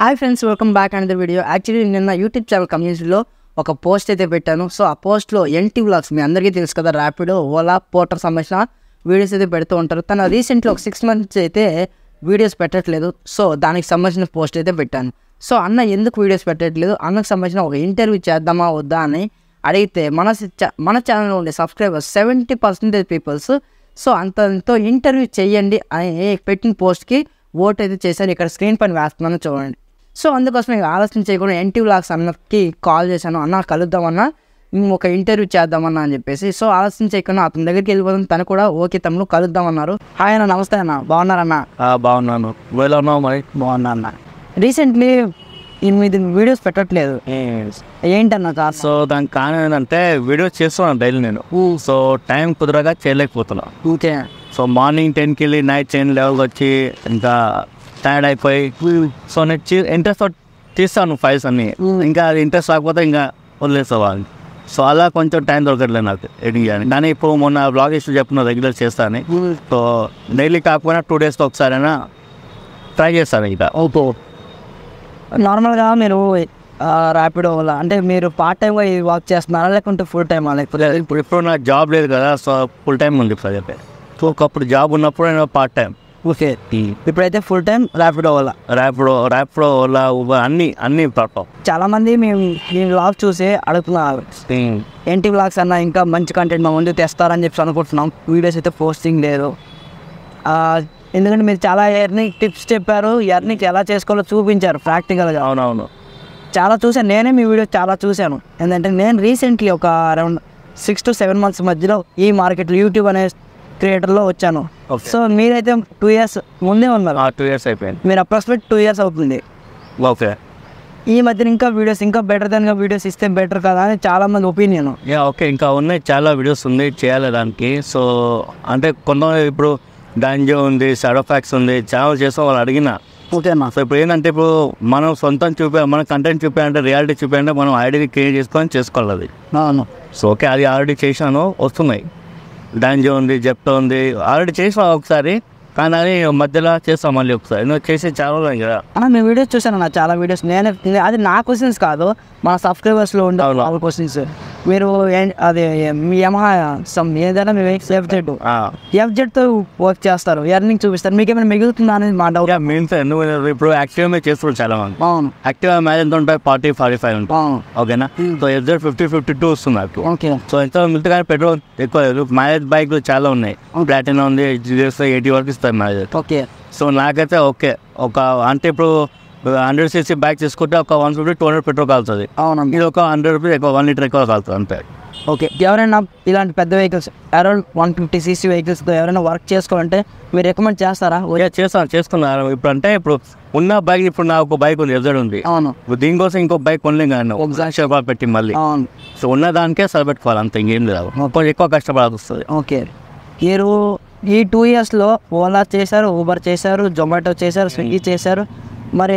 Hi friends welcome back and the video actually నిన్న YouTube channel కమ్యూనిటీలో ఒక post అయితే పెట్టాను సో ఆ పోస్ట్లో ఎన్టీ వ్లాగ్స్ మీ అందరికీ తెలుసు కదా ర్యాపిడో ఓలా పోర్టర్ సంబంధించిన వీడియోస్ అయితే పెడుతూ ఉంటారు తను రీసెంట్లీ ఒక సిక్స్ మంత్స్ అయితే వీడియోస్ పెట్టట్లేదు సో దానికి సంబంధించిన పోస్ట్ అయితే పెట్టాను సో అన్న ఎందుకు వీడియోస్ పెట్టట్లేదు అన్నకు సంబంధించిన ఒక ఇంటర్వ్యూ చేద్దామా వద్దా అని అడిగితే మన ఛా- మన ఛానల్లో ఉండే subscribers seventy percentage peoples so అంతతో ఇంటర్వ్యూ చేయండి అని పెట్టిన పోస్ట్కి ఓట్ అయితే చేశాను ఇక్కడ స్క్రీన్ పైన వేస్తున్నాను చూడండి సో అందుకోసం ఇక ఆలోచన చేయకుండా ఎన్టీ వ్లాగ్స్ అన్నకి కాల్ చేశాను అన్న కలుద్దామన్నా మేము ఒక ఇంటర్వ్యూ చేద్దామన్నా అని చెప్పేసి సో ఆలోచన చేయకుండా అతని దగ్గరికి వెళ్ళిపోతాం తను కూడా ఓకే తమ్ముడు కలుద్దామన్నారు హాయ్ అన్న నమస్తే అన్న బాగున్నారన్న ఆ, బాగున్నాను ఎలా ఉన్నావు మరి బాగున్నా అన్న రీసెంట్లీ మీది వీడియోస్ పెట్టట్లేదు ఏంటన్న కాదు సో దానికి కారణం ఏంటంటే వీడియోస్ చేస్తున్నాను డైలీ నేను సో టైం కుదరగా చేయలేకపోతున్నా ఓకే సో మార్నింగ్ టెన్కి వెళ్ళి నైట్ టెన్ లెవెల్కి వచ్చి ఇంకా టైర్డ్ అయిపోయి సో నేను ఇంట్రెస్ట్ తీస్తాను ఫైల్స్ అన్ని ఇంకా అది ఇంట్రెస్ట్ రాకపోతే ఇంకా వదిలేసేవాళ్ళు సో అలా కొంచెం టైం దొరకట్లేదు నాకు ఎడిటింగ్ చేయడానికి కానీ ఇప్పుడు మొన్న బ్లాగ్ ఇష్యూ చెప్పిన రెగ్యులర్ చేస్తాను సో డైలీ కాకపోయినా టూ డేస్కి ఒకసారైనా ట్రై చేస్తాను ఇంకా ఓకే నార్మల్గా మీరు ర్యాపిడో వల్ల అంటే మీరు పార్ట్ టైంగా వర్క్ చేస్తున్నారా లేకుంటే ఫుల్ టైమా లేకపోతే ఇప్పుడు ఇప్పుడు నాకు జాబ్ లేదు కదా సో ఫుల్ టైం ఉంది ఇప్పుడు చెప్పే సో ఒకప్పుడు జాబ్ ఉన్నప్పుడు నేను పార్ట్ టైం ఓకే ఇప్పుడైతే ఫుల్ టైం ర్యాపిడో వల్ల ర్యాపిడో ర్యాపిడో ఓలా ఊబర్ అన్ని అన్ని ప్లాట్ఫామ్ చాలా మంది మేము ఈ వ్లాగ్ చూసి అడుగుతున్నారు ఏంటి వ్లాగ్స్ అన్న ఇంకా మంచి కంటెంట్ మా ముందు తెస్తారని చెప్పి అనుకుంటున్నాం వీడియోస్ అయితే పోస్టింగ్ లేదు ఆ, ఎందుకంటే మీరు చాలా ఎర్నింగ్ టిప్స్ చెప్పారు ఎర్నింగ్ ఎలా చేసుకోవాలో చూపించారు ప్రాక్టికల్గా అవునవును చాలా చూసాను నేనే మీ వీడియో చాలా చూశాను ఎందుకంటే నేను రీసెంట్లీ ఒక around six to seven months మధ్యలో ఈ మార్కెట్లో యూట్యూబ్ అనే క్రియేటర్లో వచ్చాను Okay. సో మీరైతే టూ ఇయర్స్ ముందే ఉన్నారు టూ ఇయర్స్ అయిపోయింది మీరు అప్రాక్సిమేట్ టూ ఇయర్స్ అవుతుంది ఓకే ఈ మధ్యన ఇంకా వీడియోస్ ఇంకా బెటర్ దానిగా వీడియోస్ ఇస్తే బెటర్ కదా అని చాలా మంది ఒపీనియన్ యా ఓకే ఇంకా ఉన్నాయి చాలా వీడియోస్ ఉంది చేయాలి దానికి సో అంటే కొంత ఇప్పుడు డాంజో ఉంది సాడోఫాక్స్ ఉంది ఛానల్ చేస్తాం వాళ్ళు అడిగిన ఓకేనా సో ఇప్పుడు ఏంటంటే ఇప్పుడు మనం సొంతం చూపే మన కంటెంట్ చూపాయంటే రియాలిటీ చూపాయంటే మనం ఐడిని క్రియేట్ చేసుకొని చేసుకోవాలి అది అవును సో ఓకే అది ఆల్రెడీ చేశాను వస్తున్నాయి డాంజో ఉంది జెప్టో ఉంది ఆల్రెడీ చేసాం ఒకసారి కానీ అది మధ్యలో చేస్తాం మళ్ళీ ఒకసారి నువ్వు చేసే చాలా రోజులు కదా అన్న మీ వీడియోస్ చూసాను నా చాలా వీడియోస్ నేనే నే- అది నా క్వశ్చన్స్ కాదు మన సబ్స్క్రైబర్స్లో ఉండే అవును. వాళ్ళ క్వశ్చన్స్ మీరు ఏం- అది మీ యమహా సమ్ ఏదైనా మేము ఎఫ్జెడ్ ఎఫ్జెడ్తో వర్క్ చేస్తారు ఎర్నింగ్ చూపిస్తారు మీకు ఏమైనా మిగులుతుందా అనేది మా డౌట్ మీన్స్ నువ్వు ఇప్పుడు యాక్టివ్ మీద చేస్తున్నారు చాలా మంది అవును యాక్టివ్ మ్యాచ్ ఎంత ఉంటాయి ఫార్టీ ఫార్టీ ఫైవ్ ఉంటాయి అవును ఓకేనా so exact fifty fifty two వస్తుంది నాకు ఓకే సో ఎంత మిగతా కానీ పెట్రోల్ ఎక్కువ లేదు మ్యారేజ్ బైక్లు చాలా ఉన్నాయి ప్లాటినా ఉంది ఎయిటీ వరకు ఇస్తాయి మ్యారేజ్ ఓకే సో నాకైతే ఓకే ఒక అంటే ఇప్పుడు హండ్రెడ్ సీసీ బైక్ తీసుకుంటే ఒక one fifty two hundred petrol కాలుతుంది అవునండి ఇది ఒక హండ్రెడ్ రూపీస్ ఎక్కువ వన్ లీటర్ ఎక్కువ కాలుతుంది అంతే ఓకే ఎవరైనా ఇలాంటి పెద్ద vehicles around one fifty CC వెహికల్స్తో ఎవరైనా వర్క్ చేసుకోవాలంటే మీరు రికమెండ్ చేస్తారా ఓకే చేస్తాను చేసుకున్నాను ఇప్పుడు అంటే ఇప్పుడు ఉన్న బైక్ ఇప్పుడు నాకు ఒక బైక్ ఉంది ఎదురు ఉంది అవును ఇప్పుడు దీనికోసం ఇంకో బైక్ కొనలేం కానీ ఒక లక్ష రూపాయలు పెట్టి మళ్ళీ అవును సో ఉన్న దానికే సరిపెట్టుకోవాలి అంత ఇంకేం లేదు కొంచెం ఎక్కువ కష్టపడాల్సి వస్తుంది ఓకే మీరు ఈ టూ ఇయర్స్లో ఓలా చేశారు ఊబర్ చేశారు జొమాటో చేశారు స్విగ్గీ చేశారు మరి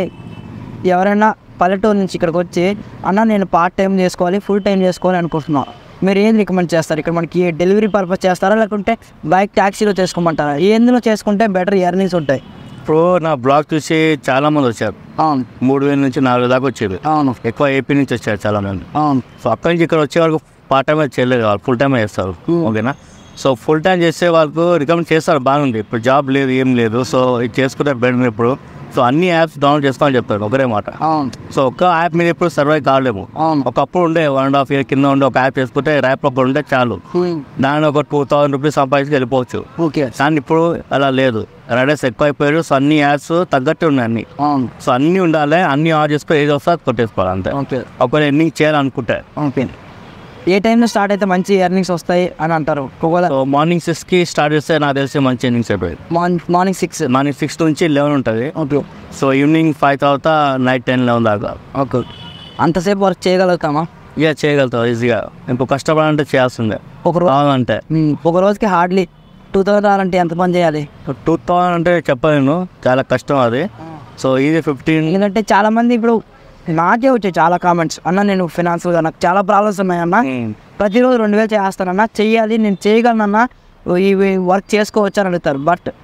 ఎవరైనా పల్లెటూరు నుంచి ఇక్కడికి వచ్చి అన్న నేను పార్ట్ టైం చేసుకోవాలి ఫుల్ టైం చేసుకోవాలి అనుకుంటున్నాను మీరు ఏం రికమెండ్ చేస్తారు ఇక్కడ మనకి డెలివరీ పర్పస్ చేస్తారా లేకుంటే బైక్ ట్యాక్సీలో చేసుకోమంటారా ఎందులో చేసుకుంటే బెటర్ ఎర్నింగ్స్ ఉంటాయి ఇప్పుడు నా బ్లాగ్ చూసి చాలా మంది వచ్చారు అవును మూడు వేల నుంచి నాలుగు దాకా వచ్చేది అవును ఎక్కువ ఏపీ నుంచి వచ్చారు చాలా మంది అవును సో అక్కడి నుంచి ఇక్కడ వచ్చే వరకు పార్ట్ టైం చేయలేదు వాళ్ళు ఫుల్ టైం చేస్తారు ఓకేనా సో ఫుల్ టైం చేసే వాళ్ళకు రికమెండ్ చేస్తారు బాగుంది ఇప్పుడు జాబ్ లేదు ఏం లేదు సో ఇది చేసుకుంటే బెటర్ ఇప్పుడు సో అన్ని యాప్స్ డౌన్లోడ్ చేసుకోవాలని చెప్తారు ఒకరే మాట అవును సో ఒక్క యాప్ మీద ఇప్పుడు సర్వైవ్ కాలేము అవును ఒకప్పుడు ఉండే వన్ అండ్ హాఫ్ ఇయర్ కింద ఉండే ఒక యాప్ చేసుకుంటే ర్యాప్ ఒకటి ఉంటే చాలు దాని ఒక టూ థౌసండ్ రూపీస్ సంపాదించి వెళ్ళిపోవచ్చు ఓకే కానీ ఇప్పుడు అలా లేదు రైడర్స్ ఎక్కువ అయిపోయారు సో అన్ని యాప్స్ తగ్గట్టు ఉన్నాయి అన్ని అవును సో అన్నీ ఉండాలి అన్ని ఆర్డర్ చేసుకొని ఏది వస్తే అది కొట్టేసుకోవాలి అంతే ఓకే ఒకవేళ ఎన్ని చేయాలనుకుంటే ఓకే ఏ టైంలో స్టార్ట్ అయితే మంచి ఎర్నింగ్స్ వస్తాయి అని అంటారు ఒకవేళ సో మార్నింగ్ సిక్స్కి స్టార్ట్ చేస్తే నాకు తెలిసి మంచి ఇన్నింగ్స్ అయిపోయింది morning morning six morning six నుంచి లెవెన్ ఉంటుంది ఓకే సో ఈవినింగ్ ఫైవ్ తర్వాత నైట్ టెన్ లెవెన్ దాకా ఓకే అంతసేపు వర్క్ చేయగలుగుతామా ఇక చేయగలుగుతావు ఈజీగా ఇప్పుడు కష్టపడాలంటే చేయాల్సిందే ఒక రోజు కావాలంటే ఒక రోజుకి హార్డ్లీ టూ థౌసండ్ రావాలంటే ఎంత పని చేయాలి టూ థౌసండ్ అంటే చెప్పలేను చాలా కష్టం అది సో ఇది ఫిఫ్టీన్ ఎందుకంటే చాలా మంది ఇప్పుడు నాకే వచ్చాయి చాలా కామెంట్స్ అన్న నేను ఫినాన్షియల్గా నాకు చాలా ప్రాబ్లమ్స్ ఉన్నాయన్న ప్రతిరోజు రెండు వేలు చేస్తానన్నా చెయ్యాలి నేను చేయగలనన్నా ఈ వర్క్ చేసుకోవచ్చు అని అడుగుతారు బట్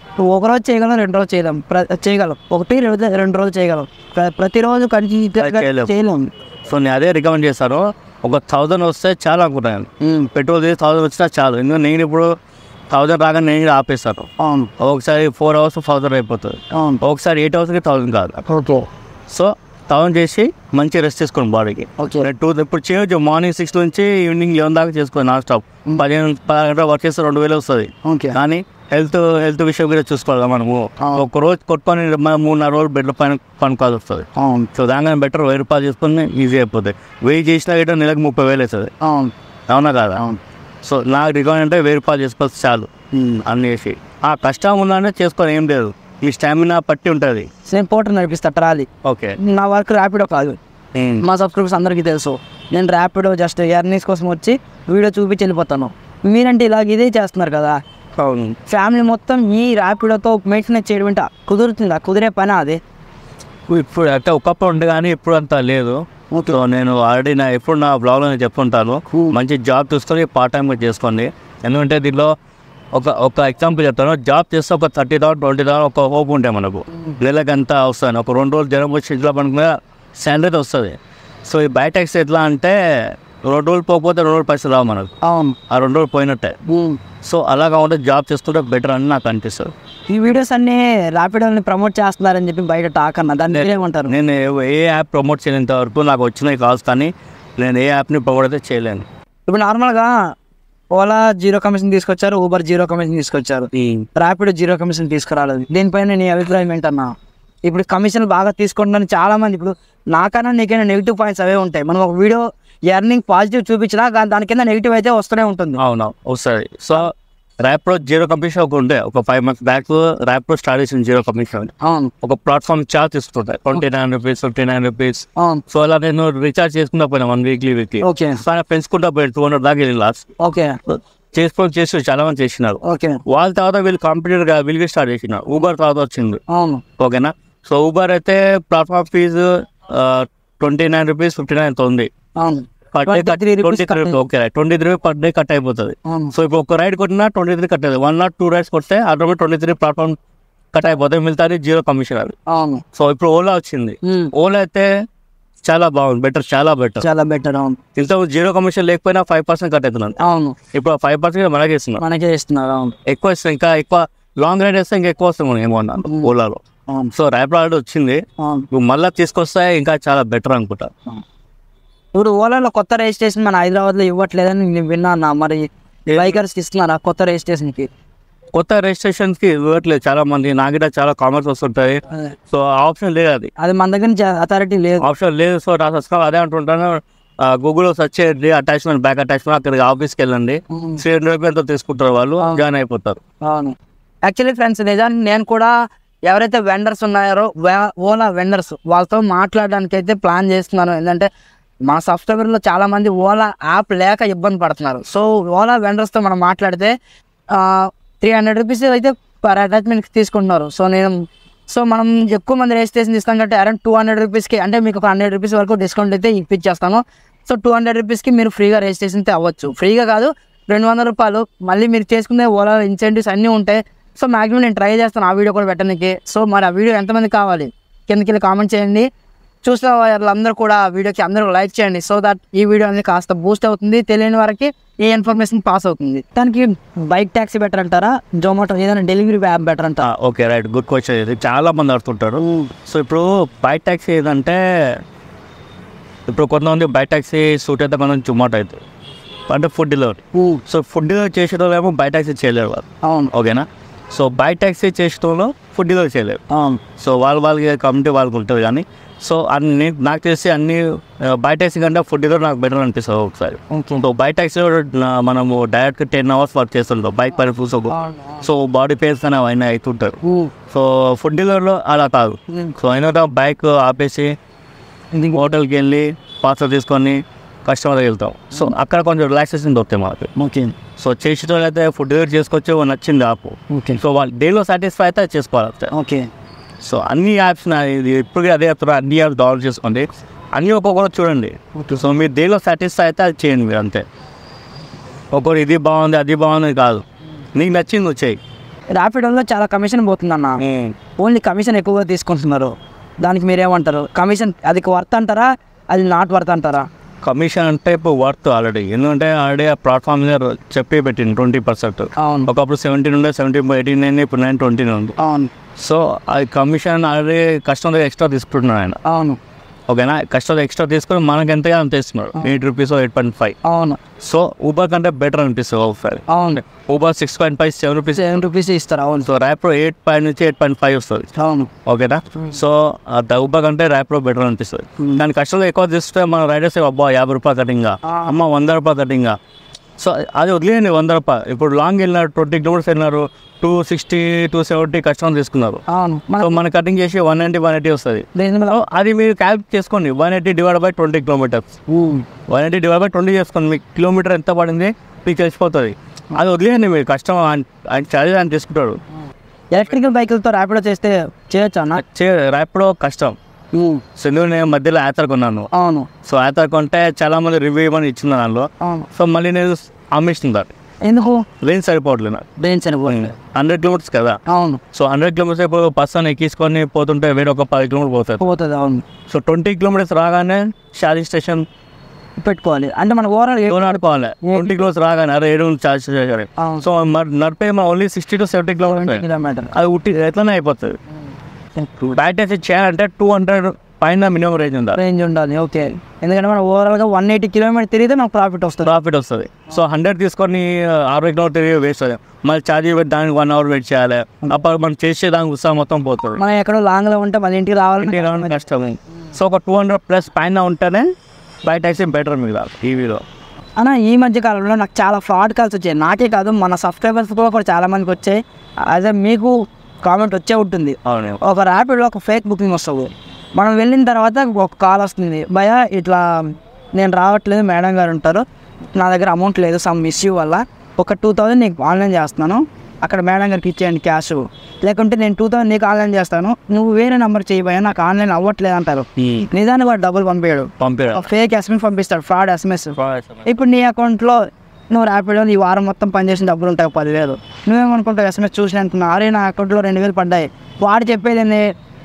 నువ్వు ఒక రోజు చేయగలం రెండు రోజులు చేయలేం ప్ర చేయగలం ఒకటి రెండు రెండు రోజులు చేయగలం ప్ర- ప్రతిరోజు కంటిన్యూగా చేయలేం. చేయలేం సో నేను అదే రికమెండ్ చేస్తాను ఒక థౌజండ్ వస్తే చాలా అనుకుంటాను పెట్రోల్ తీసి థౌజండ్ వచ్చినా చాలు ఎందుకంటే నేను ఇప్పుడు థౌజండ్ రాగానే నేను కూడా ఆపేస్తాను అవును ఒకసారి ఫోర్ అవర్స్ థౌజండ్ అయిపోతుంది అవును ఒకసారి ఎయిట్ అవర్స్కి థౌజండ్ కాదు ఓకే సో థౌజండ్ చేసి మంచి రెస్ట్ తీసుకోండి బాడీకి ఓకే టూ ఇప్పుడు చేయొచ్చు మార్నింగ్ సిక్స్ నుంచి ఈవినింగ్ లెవెన్ దాకా చేసుకోండి నాన్ స్టాప్ పదిహేను పదహారు గంటలు వర్క్ చేస్తే రెండు వేలు వస్తుంది ఓకే కానీ హెల్త్ హెల్త్ విషయం కూడా చూసుకోవాలి కదా మనము ఒక రోజు కొట్టుకొని మన మూడున్నర రోజులు బెడ్ పైన పనుకోవాల్సి వస్తుంది అవును సో దానికన్నా బెటర్ వెయ్యి రూపాయలు చేసుకుని ఈజీ అయిపోతుంది వెయ్యి చేసినా గిట్ట నెలకు ముప్పై వేలు అవుతుంది అవును అవునా కాదా అవును సో నాకు రికమెండ్ అంటే వెయ్యి రూపాయలు చేసుకోవచ్చు చాలు అన్ని చేసి ఆ కష్టం ఉందంటే చేసుకొని ఏం లేదు ఈ స్టామినా పట్టి ఉంటుంది నేను పోటర్ నడిపిస్తా ట్రాలీ ఓకే నా వర్క్ ర్యాపిడో కాదు మా సబ్స్క్రైబర్స్ అందరికీ తెలుసు నేను ర్యాపిడో జస్ట్ ఎర్నీస్ కోసం వచ్చి వీడియో చూపించి వెళ్ళిపోతాను మీరంటే ఇలాగ ఇదే చేస్తున్నారు కదా అవును ఫ్యామిలీ మొత్తం ఈ ర్యాపిడోతో మెయింటెనెన్స్ చేయడం ఏంట కుదురుతుందా కుదిరే పని అది ఇప్పుడు అంటే ఒకప్పుడు ఉండే కానీ ఇప్పుడు అంత లేదు ఓకే సో నేను ఆల్రెడీ నా ఎప్పుడు నా బ్లాగ్లో నేను చెప్పుంటాను మంచి జాబ్ చూసుకొని పార్ట్ టైంగా చేసుకోండి ఎందుకంటే దీనిలో ఒక ఒక ఎగ్జాంపుల్ చెప్తాను జాబ్ చేస్తే ఒక థర్టీ థౌసండ్ ట్వంటీ థౌసండ్ ఒక హోప్ ఉంటాయి మనకు నెలకు అంతా వస్తుంది ఒక రెండు రోజులు జ్వరం వచ్చి ఇంట్లో పడుకునే శాలరీ వస్తుంది సో ఈ బయట ట్యాక్స్ ఎట్లా అంటే రెండు రోజులు పోకపోతే రెండు రోజులు పైసలు రావు మనకు అవును ఆ రెండు రోజులు పోయినట్టే సో అలాగా ఉంటే జాబ్ చేస్తుంటే బెటర్ అని నాకు అనిపిస్తుంది ఈ వీడియోస్ అన్ని ర్యాపిడోని ప్రమోట్ చేస్తున్నారని చెప్పి బయట టాక్ అన్న దాన్ని మీరేమంటారు నేను ఏ- ఏ యాప్ ప్రమోట్ చేయనంత వరకు నాకు వచ్చినాయి కాల్స్ కానీ నేను ఏ యాప్ని ప్రమోట్ అయితే చేయలేను ఇప్పుడు నార్మల్గా ఓలా జీరో కమిషన్ తీసుకొచ్చారు ఊబర్ జీరో కమిషన్ తీసుకొచ్చారు ర్యాపిడో జీరో కమిషన్ తీసుకురాలేదు దీనిపైన నీ అభిప్రాయం ఏంటన్నా ఇప్పుడు కమిషన్ బాగా తీసుకుంటున్నాను చాలా మంది ఇప్పుడు నాకన్నా నీకైనా నెగిటివ్ పాయింట్స్ అవే ఉంటాయి మనం ఒక వీడియో ఎర్నింగ్ పాజిటివ్ చూపించినా దా- దాని కింద నెగిటివ్ అయితే వస్తూనే ఉంటుంది అవును వస్తుంది సో ర్యాప్రో జీరో కమిషన్ ఒక ఉండే ఒక five months back Rapido start చేసిన జీరో కమిషన్ అవును ఒక ప్లాట్ఫామ్ చార్జ్ తీసుకుంటాయి twenty nine rupees fifty nine rupees అవును సో అలా నేను రీఛార్జ్ చేసుకుంటా పోయినా one weekly weekly okay so అలా పెంచుకుంటా పోయాను టూ హండ్రెడ్ దాకా వెళ్ళి లాస్ట్ ఓకే చేసుకొని చేసి చాలా మంది చేసినారు ఓకే వాళ్ళ తర్వాత వీళ్ళు కంప్యూటర్గా వీళ్ళకి స్టార్ట్ చేసినారు ఊబర్ తర్వాత వచ్చింది అవును ఓకేనా సో ఊబర్ అయితే platform fee twenty nine rupees fifty nine ఉంది అవును per day 23 rupees twenty cut three okay twenty three per day cut అయిపోతుంది అవును సో ఇప్పుడు ఒక రైడ్ కొట్టినా ట్వంటీ త్రీ కట్ అవుతుంది వన్ నాట్ టూ రైడ్స్ కొడితే automatic twenty three platform cut అయిపోతాయి మిగతాది జీరో కమిషన్ అది అవును సో ఇప్పుడు ఓలా వచ్చింది ఉమ్, ఓలా అయితే చాలా బాగుంది బెటర్ చాలా బెటర్ చాలా బెటర్ అవును ఇంత జీరో కమిషన్ లేకపోయినా ఫైవ్ పర్సెంట్ కట్ అవుతున్నాను అవును ఇప్పుడు ఫైవ్ పర్సెంట్ మనకే ఇస్తున్నాం మనకే ఇస్తున్నారు అవును ఎక్కువ ఇస్తాం ఇంకా ఎక్కువ లాంగ్ రైడ్ వేస్తే ఇంకా ఎక్కువ వస్తాం మనం ఏమన్నా ఓలాలో అవును సో ర్యాపిడ్ ఆల్రెడీ వచ్చింది అవును ఇప్పుడు మళ్ళీ తీసుకొస్తే ఇంకా చాలా బెటర్ అనుకుంటా ఇప్పుడు ఓలాలో కొత్త రిజిస్ట్రేషన్ మన హైదరాబాద్లో ఇవ్వట్లేదని నేను విన్నాను మరి బైకర్స్ ఇస్తున్నారా కొత్త రిజిస్ట్రేషన్కి కొత్త రిజిస్ట్రేషన్స్కి ఇవ్వట్లేదు చాలా మంది నాకు కూడా చాలా కామర్స్ వస్తుంటాయి సో ఆప్షన్ లేదు అది అది మన దగ్గర అథారిటీ లేదు ఆప్షన్ లేదు సో నా సబ్స్క్రైబ్ అదే అంటుంటాను గూగుల్లో సెర్చ్ చేయండి అటాచ్మెంట్ బ్యాక్ అటాచ్మెంట్ అక్కడికి ఆఫీస్కి వెళ్ళండి ఉమ్. త్రీ హండ్రెడ్ రూపీస్ తీసుకుంటారు వాళ్ళు జాయిన్ అయిపోతారు అవును యాక్చువల్లీ ఫ్రెండ్స్ నిజానికి నేను కూడా ఎవరైతే వెండర్స్ ఉన్నారో వే- ఓలా వెండర్స్ వాళ్ళతో మాట్లాడడానికి అయితే ప్లాన్ చేస్తున్నాను ఏంటంటే మా సబ్స్క్రైబర్లో చాలా మంది ఓలా యాప్ లేక ఇబ్బంది పడుతున్నారు సో ఓలా వెండర్స్తో మనం మాట్లాడితే త్రీ హండ్రెడ్ రూపీస్ అయితే పర్ అటాచ్మెంట్కి తీసుకుంటున్నారు సో నేను సో మనం ఎక్కువ మంది రిజిస్ట్రేషన్ ఇస్తాం కాబట్టి అరౌండ్ టూ హండ్రెడ్ రూపీస్కి అంటే మీకు ఒక హండ్రెడ్ రూపీస్ వరకు డిస్కౌంట్ అయితే ఇప్పించేస్తాను సో టూ హండ్రెడ్ రూపీస్కి మీరు ఫ్రీగా రిజిస్ట్రేషన్ అయితే అవ్వచ్చు ఫ్రీగా కాదు రెండు వందల రూపాయలు మళ్ళీ మీరు చేసుకునే ఓలా ఇన్సెంటివ్స్ అన్నీ ఉంటాయి సో మాక్సిమం నేను ట్రై చేస్తాను ఆ వీడియో కూడా పెట్టడానికి సో మరి ఆ వీడియో ఎంతమంది కావాలి కిందకి వెళ్ళి కామెంట్ చేయండి చూసిన వాళ్ళందరూ కూడా ఆ వీడియోకి అందరూ లైక్ చేయండి సో దట్ ఈ వీడియో అనేది కాస్త బూస్ట్ అవుతుంది తెలియని వారికి ఈ ఇన్ఫర్మేషన్ పాస్ అవుతుంది దానికి బైక్ ట్యాక్సీ బెటర్ అంటారా జొమాటో ఏదైనా డెలివరీ యాప్ బెటర్ అంటారా ఓకే రైట్ గుడ్ క్వశ్చన్ ఇది చాలా మంది అడుగుతుంటారు సో ఇప్పుడు బైక్ ట్యాక్సీ ఏదంటే ఇప్పుడు కొంతమంది బైక్ ట్యాక్సీ సూట్ అయితే కొంతమంది జొమాటో అవుతుంది అంటే food delivery so food delivery చేసేటోళ్ళేమో బైక్ ట్యాక్సీ చేయలేరు వాళ్ళు అవును ఓకేనా సో బైక్ ట్యాక్సీ చేసేటోళ్ళు ఫుడ్ డెలివరీ చేయలేరు అవును సో వాళ్ళు వాళ్ళకి కమిటీ వాళ్ళకి ఉంటుంది కానీ సో అన్ని నాకు తెలిసి అన్ని బైక్ ట్యాక్సీ కంటే ఫుడ్ డెలివరీ నాకు బెటర్ అనిపిస్తుంది ఒకసారి ఓకే సో బైక్ ట్యాక్సీ మనము డైరెక్ట్ టెన్ అవర్స్ వర్క్ చేస్తుంటాం బైక్ పైన కూర్చోకు సో బాడీ పెయిన్స్ అనేవి అయినా అవుతుంటారు సో ఫుడ్ డెలివరీలో అలా కాదు సో అయినా బైక్ ఆపేసి హోటల్కి వెళ్ళి పార్సల్ తీసుకొని కస్టమర్ దగ్గర వెళ్తాం సో అక్కడ కొంచెం రిలాక్సేషన్ దొరుకుతాయి మనకి ఓకే సో చేసేటోళ్ళు అయితే ఫుడ్ డెలివరీ చేసుకోవచ్చు నచ్చింది ఆపు ఓకే సో వాళ్ళు డేలో సాటిస్ఫై అయితే అది చేసుకోవాలి అంతే. ఓకే సో అన్ని యాప్స్ నా- ఇది ఇప్పుడు అదే చెప్తున్నా అన్ని యాప్స్ డౌన్లోడ్ చేసుకోండి అన్నీ ఒక్కొక్కరు చూడండి సో మీరు డేలో సాటిస్ఫై అయితే అది చేయండి మీరు అంతే ఒక్కొక్కరు ఇది బాగుంది అది బాగుంది కాదు నీకు నచ్చింది నువ్వు చేయి ర్యాపిడోలో చాలా కమిషన్ పోతుందన్న ఓన్లీ కమిషన్ ఎక్కువగా తీసుకుంటున్నారు దానికి మీరేమంటారు కమిషన్ అది వర్త్ అంటారా అది నాట్ వర్త్ అంటారా కమిషన్ అంటే ఇప్పుడు వర్త్ ఆల్రెడీ ఎందుకంటే ఆల్రెడీ ఆ ప్లాట్ఫామ్ మీద చెప్పి పెట్టింది ట్వంటీ పర్సెంట్ అవును ఒకప్పుడు సెవెంటీన్ ఉండే సెవెంటీన్ ఎయిటీన్ అయింది ఇప్పుడు నైన్ ట్వంటీన్ ఉంది అవును సో అది కమిషన్ ఆల్రెడీ కస్టమర్ ఎక్స్ట్రా తీసుకుంటున్నాడు ఆయన అవును ఓకేనా కస్టమర్ ఎక్స్ట్రా తీసుకొని మనకి ఎంతగా అంత ఇస్తున్నాడు eight rupees eight point five అవును సో ఊబర్ కంటే బెటర్ అనిపిస్తుంది ఒకసారి అవును Uber six point five seven rupees seven rupees ఇస్తారు అవును సో ర్యాప్రో ఎయిట్ పాయింట్ నుంచి ఎయిట్ పాయింట్ ఫైవ్ వస్తుంది అవును ఓకేనా సో ఊబర్ కంటే ర్యాప్రో బెటర్ అనిపిస్తుంది దాని కస్టమర్ ఎక్కువ తీస్తే మన రైడర్స్ అబ్బా యాభై రూపాయలు కటింగా అమ్మ వంద రూపాయలు కటింగా సో అది వదిలేయండి వంద రూపాయలు ఇప్పుడు లాంగ్ వెళ్ళినారు ట్వంటీ కిలోమీటర్స్ వెళ్ళినారు two sixty two seventy customer తీసుకున్నారు అవును మన సో మన కటింగ్ చేసి వన్ నైంటీ వన్ ఎయిటీ వస్తుంది రీజనబుల్ సో అది మీరు క్యాల్కులేట్ చేసుకోండి one eighty divide by twenty kilometres one eighty divide by twenty చేసుకోండి మీకు కిలోమీటర్ ఎంత పడింది మీకు తెలిసిపోతుంది అది వదిలేయండి మీరు కష్టం ఆయన ఆయన చార్జెస్ ఆయన తీసుకుంటాడు ఎలక్ట్రికల్ బైకులతో ర్యాపిడో చేస్తే చేయొచ్చా అన్న చే ర్యాపిడో కష్టం సో ఎందుకు నేను మధ్యలో యాత్ర కొన్నాను అవును సో యాత్ర కొంటే చాలా మంది రివ్యూ ఇవ్వని ఇచ్చిన దానిలో అవును సో మళ్ళీ నేను అమ్మేస్తుంది ఎందుకు రేంజ్ సరిపోవట్లేదు నాకు బ్రెయిన్స్ చనిపోయింది హండ్రెడ్ కిలోమీటర్స్ కదా అవును సో హండ్రెడ్ కిలోమీటర్స్ ఇప్పుడు పర్సన్ ఎక్కించుకొని పోతుంటే వేరే ఒక పది కిలోమీటర్ పోతుంది పోతుంది అవును సో ట్వంటీ కిలోమీటర్స్ రాగానే ఛార్జింగ్ స్టేషన్ పెట్టుకోవాలి అంటే మన ఓవరాల్ లోన్ ఆడుకోవాలి ట్వంటీ కిలోమీటర్స్ రాగానే అరే ఏడు ఛార్జ్ చేయాలి అవును సో మరి నడిపే మా only sixty to seventy kilometres kilometre అది ఉట్టి ఎట్లనే అయిపోతుంది బ్యాట్ అయితే చేయాలంటే టూ హండ్రెడ్ పైన మినిమం రేంజ్ ఉండాలి రేంజ్ ఉండాలి ఓకే ఎందుకంటే మనం ఓవరాల్గా వన్ ఎయిటీ కిలోమీటర్ తిరిగితే నాకు ప్రాఫిట్ వస్తుంది ప్రాఫిట్ వస్తుంది సో హండ్రెడ్ తీసుకొని అరవై కిలోమీటర్ తిరిగి వేస్ట్ అవుతుంది మళ్ళీ ఛార్జింగ్ పెట్టి దానికి వన్ అవర్ వెయిట్ చేయాలి అప్పుడు మనం చేసే దానికి ఉత్సాహం మొత్తం పోతుంది మనం ఎక్కడో లాంగ్లో ఉంటే మన ఇంటికి రావాలంటే ఇంటికి రావడం కష్టం సో ఒక టూ హండ్రెడ్ ప్లస్ పైన ఉంటేనే బయట అయితే బెటర్ మీకు టీవీలో అన్న ఈ మధ్య కాలంలో నాకు చాలా ఫ్రాడ్ కాల్స్ వచ్చాయి నాకే కాదు మన సబ్స్క్రైబర్స్ కూడా కూడా చాలా మందికి వచ్చాయి అదే మీకు కామెంట్ వచ్చే ఉంటుంది అవును ఒక ర్యాపిడ్లో ఒక ఫేక్ బుకింగ్ వస్తుంది మనం వెళ్ళిన తర్వాత ఒక కాల్ వస్తుంది భయ ఇట్లా నేను రావట్లేదు మేడం గారు ఉంటారు నా దగ్గర అమౌంట్ లేదు సమ్ ఇష్యూ వల్ల ఒక టూ థౌజండ్ నీకు ఆన్లైన్ చేస్తున్నాను అక్కడ మేడం గారికి ఇచ్చేయండి క్యాష్ లేకుంటే నేను టూ థౌసండ్ నీకు ఆన్లైన్ చేస్తాను నువ్వు వేరే నెంబర్ చేయి భయ నాకు ఆన్లైన్ అవ్వట్లేదు అంటారు నిజానికి వాడు డబ్బులు పంపించాడు పంపించడం ఫేక్ ఎస్ఎంఎస్ పంపిస్తాడు ఫ్రాడ్ ఎస్ఎంఎస్ ఇప్పుడు నీ అకౌంట్లో నువ్వు ర్యాపిడో ఈ వారం మొత్తం పనిచేసిన డబ్బులు ఉంటాయి పదివేలు నువ్వేమనుకుంటావు ఎస్ఎంఎస్ చూసినట్టున్నా అరే నా అకౌంట్లో రెండు వేలు పడ్డాయి వాడు చెప్పేది ఏంది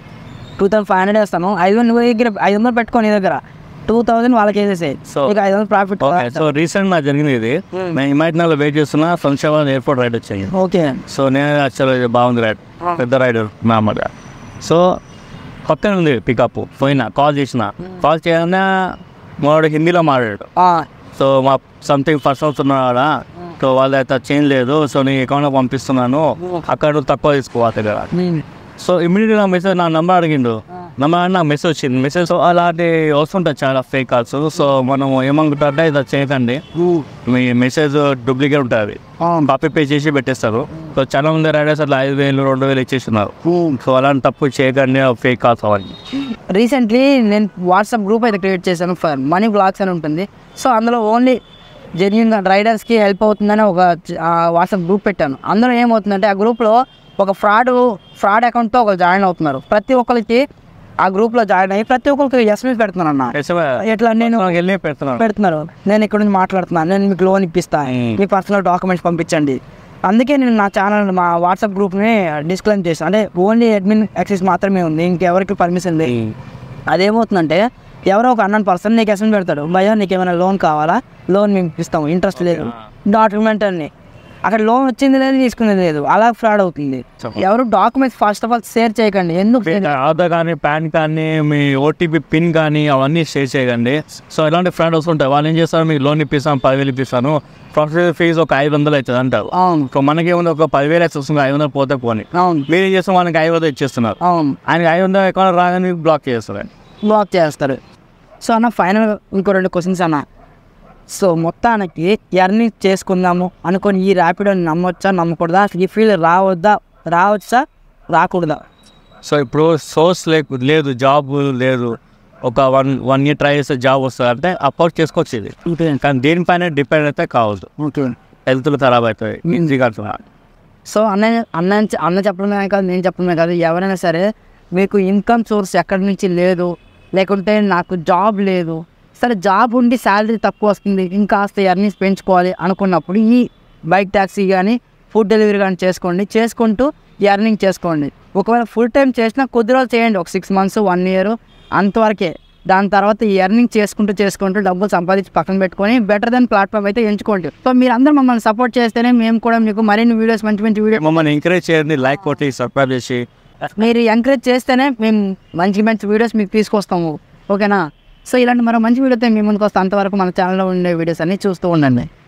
టూ థౌసండ్ ఫైవ్ హండ్రెడ్ వేస్తాను ఐదు వందలు నువ్వు దగ్గర ఐదు వందలు పెట్టుకో నీ దగ్గర టూ థౌసండ్ వాళ్ళకి వేసేసాయి So- ఇక ఐదు వందలు ప్రాఫిట్ ఓకే సో రీసెంట్ నాకు జరిగింది ఇది నేను హిమాయత్నాలో వెయిట్ చేస్తున్నా శంషాబాద్ ఎయిర్పోర్ట్ రైడ్ వచ్చాయి ఓకే సో నేను యాక్చువల్ బాగుంది రైడ్ పెద్ద రైడర్ మామూలుగా సో పక్కన ఉంది పికప్ పోయినా కాల్ చేసిన కాల్ చేయగానే మావాడు హిందీలో మాట్లాడాడు సో మా సంథింగ్ పర్సన్స్ ఉన్నాడా సో వాళ్ళ అయితే చేంజ్ లేదు సో నీ అకౌంట్లో పంపిస్తున్నాను అక్కడ నువ్వు తక్కువ తీసుకో దగ్గర సో ఇమీడియట్గా నా మెసేజ్ నా నెంబర్ అడిగిండు నెంబర్ నాకు మెసేజ్ వచ్చింది మెసేజ్ అలాంటి వస్తుంటాయి చాలా ఫేక్ కాల్స్ సో మనం ఏమనుకుంటారంటే ఇది చేయకండి మీ మెసేజ్ డూప్లికేట్ ఉంటుంది కాపీ పే చేసి పెట్టేస్తారు సో చాలా మంది రైడర్స్ అట్లా ఐదు వేలు రెండు వేలు ఇచ్చేస్తున్నారు సో అలాంటి తప్పు చేయకండి ఫేక్ కాల్స్ అవన్నీ రీసెంట్లీ నేను వాట్సాప్ గ్రూప్ అయితే క్రియేట్ చేశాను ఫర్ మనీ బ్లాగ్స్ అని ఉంటుంది సో అందులో ఓన్లీ జెన్యున్గా రైడర్స్కి హెల్ప్ అవుతుందని ఒక వాట్సాప్ గ్రూప్ పెట్టాను అందులో ఏమవుతుందంటే ఆ గ్రూప్లో ఒక ఫ్రాడ్ ఫ్రాడ్ అకౌంట్తో ఒక జాయిన్ అవుతున్నారు ప్రతి ఒక్కరికి ఆ గ్రూప్లో జాయిన్ అయ్యి ప్రతి ఒక్కరికి ఎస్ఎంఎస్ పెడుతున్నాను అన్న ఎట్లా నేను నాకు వెళ్ళి పెడుతున్నాను పెడుతున్నారు నేను ఇక్కడ నుంచి మాట్లాడుతున్నాను నేను మీకు లోన్ ఇప్పిస్తాను Hmm. మీ పర్సనల్ డాక్యుమెంట్స్ పంపించండి అందుకే నేను నా ఛానల్ మా వాట్సాప్ గ్రూప్ని డిస్క్లైమ్ చేస్తాను అంటే ఓన్లీ అడ్మిన్ యాక్సెస్ మాత్రమే ఉంది ఇంకెవరికి పర్మిషన్ లేదు అదేమవుతుందంటే ఎవరో ఒక అన్నన్ పర్సన్ నీకు ఎస్ఎం పెడతాడు భయ్యా నీకు ఏమైనా లోన్ కావాలా లోన్ మేము ఇస్తాము ఇంట్రెస్ట్ లేదు డాక్యుమెంట్ అన్ని అక్కడ లోన్ వచ్చింది లేదు తీసుకునేది లేదు అలా ఫ్రాడ్ అవుతుంది చెప్పండి. ఎవరు documents first of all share చేయకండి ఎందుకు ఆధార్ కానీ పాన్ కానీ మీ ఓటీపీ పిన్ కానీ అవన్నీ షేర్ చేయకండి సో ఇలాంటి ఫ్రాడ్ వస్తుంటాయి వాళ్ళు ఏం చేస్తారు మీకు లోన్ ఇప్పిస్తాను పదివేలు ఇప్పిస్తాను ప్రాసెస్ ఫీజు ఒక ఐదు వందలు అవుతుంది అంటారు అవును సో మనకేముంది ఒక పదివేలు అయితే వస్తుంది ఐదు వందలు పోతే పోని అవును మీరు ఏం చేస్తాం వాళ్ళకి ఐదు వందలు ఇచ్చేస్తున్నారు అవును ఆయనకి ఐదు వందలు అకౌంట్ రాగానే బ్లాక్ చేస్తారు బ్లాక్ చేస్తారు సో అన్న ఫైనల్ ఇంకో రెండు క్వశ్చన్స్ అన్న సో మొత్తానికి ఎర్నింగ్ చేసుకుందాము అనుకొని ఈ ర్యాపిడోని నమ్మొచ్చా నమ్మకూడదా అసలు ఈ ఫీల్డ్ రావద్దా రావచ్చా రాకూడదా సో ఇప్పుడు సోర్స్ లేకు లేదు జాబ్ లేదు ఒక వన్ వన్ ఇయర్ ట్రై చేస్తే జాబ్ వస్తుంది అంటే అపోర్ట్ చేసుకోవచ్చు ఇది ఓకే కానీ దేనిపైన డిపెండ్ అయితే కావద్దు ఓకే హెల్త్లు ఖరాబ్ అవుతాయి ఈజీగా అట్లా సో అన్న అన్న అన్న చెప్పడమే కాదు నేను చెప్పడమే కాదు ఎవరైనా సరే మీకు ఇన్కమ్ సోర్స్ ఎక్కడి నుంచి లేదు లేకుంటే నాకు జాబ్ లేదు సరే జాబ్ ఉండి శాలరీ తక్కువ వస్తుంది ఇంకాస్త ఎర్నింగ్స్ పెంచుకోవాలి అనుకున్నప్పుడు ఈ బైక్ ట్యాక్సీ కానీ ఫుడ్ డెలివరీ కానీ చేసుకోండి చేసుకుంటూ ఎర్నింగ్ చేసుకోండి ఒకవేళ ఫుల్ టైం చేసినా కొద్ది రోజులు చేయండి ఒక సిక్స్ మంత్స్ వన్ ఇయర్ అంతవరకే దాని తర్వాత ఈ ఎర్నింగ్ చేసుకుంటూ చేసుకుంటూ డబ్బులు సంపాదించి పక్కన పెట్టుకొని బెటర్ దెన్ ప్లాట్ఫామ్ అయితే ఎంచుకోండి సో మీరు అందరూ మమ్మల్ని సపోర్ట్ చేస్తేనే మేము కూడా మీకు మరిన్ని వీడియోస్ మంచి మంచి వీడియో మమ్మల్ని ఎంకరేజ్ చేయండి లైక్ కొట్టి సబ్స్క్రైబ్ చేసి మీరు ఎంకరేజ్ చేస్తేనే మేము మంచి మంచి వీడియోస్ మీకు తీసుకొస్తాము ఓకేనా సో ఇలాంటి మరో మంచి వీడియోతో మీ ముందుకు వస్తాం అంతవరకు మన ఛానల్లో ఉండే వీడియోస్ అన్ని చూస్తూ ఉండండి